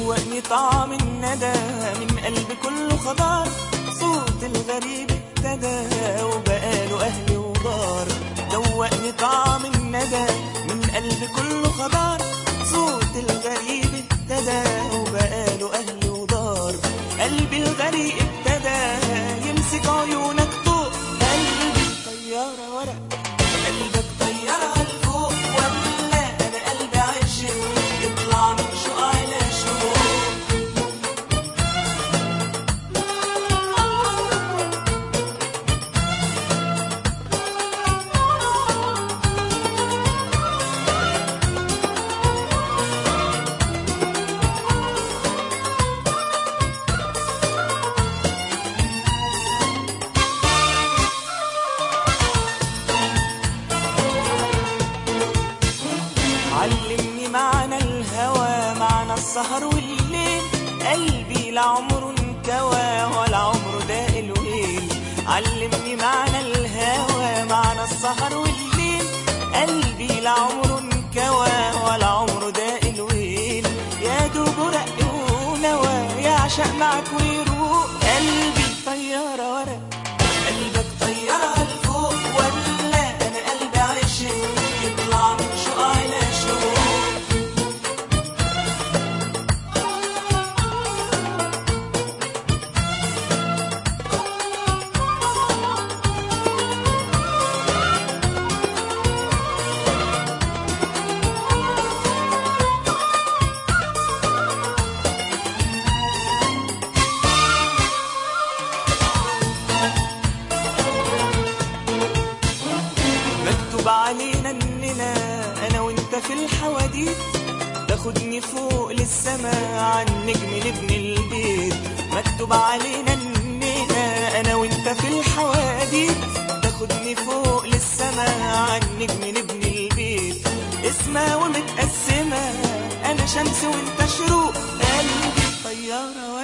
دوقني طعم الندى من قلب كله خضار صوت الغريب ابتدى وبقاله أهل ودار دوقني طعم الندى من قلب كله خضار صوت الغريب ابتدى وبقاله أهل ودار قلبي الغريب ابتدى يمسك عيونك طوق قلبي طيارة ورق قلبك طيارة لفوق ولا أنا قلبي عشق يطلع من شوق على شوق علمني معنى الهوى معنى السهر والليل قلبي لعمره انكوى ولا عمره داق الويل علمني معنى الهوى معنى السهر والليل قلبي لعمره انكوى ولا عمره داق الويل يا دوب رق ونوى يعشق معك ويروق قلبي طيارة ورق قلبك طيارة لفوق ولا أنا قلبي عشق يطلع من شوق على شوق مكتوب علينا اننا انا وانت في الحواديت تاخدني فوق للسما عن نجم نبني البيت مكتوب علينا اننا انا وانت في الحواديت تاخدني فوق للسما عن نجم نبني البيت اسمها ومتقسمة انا شمس وانت شروق قلبي طيارة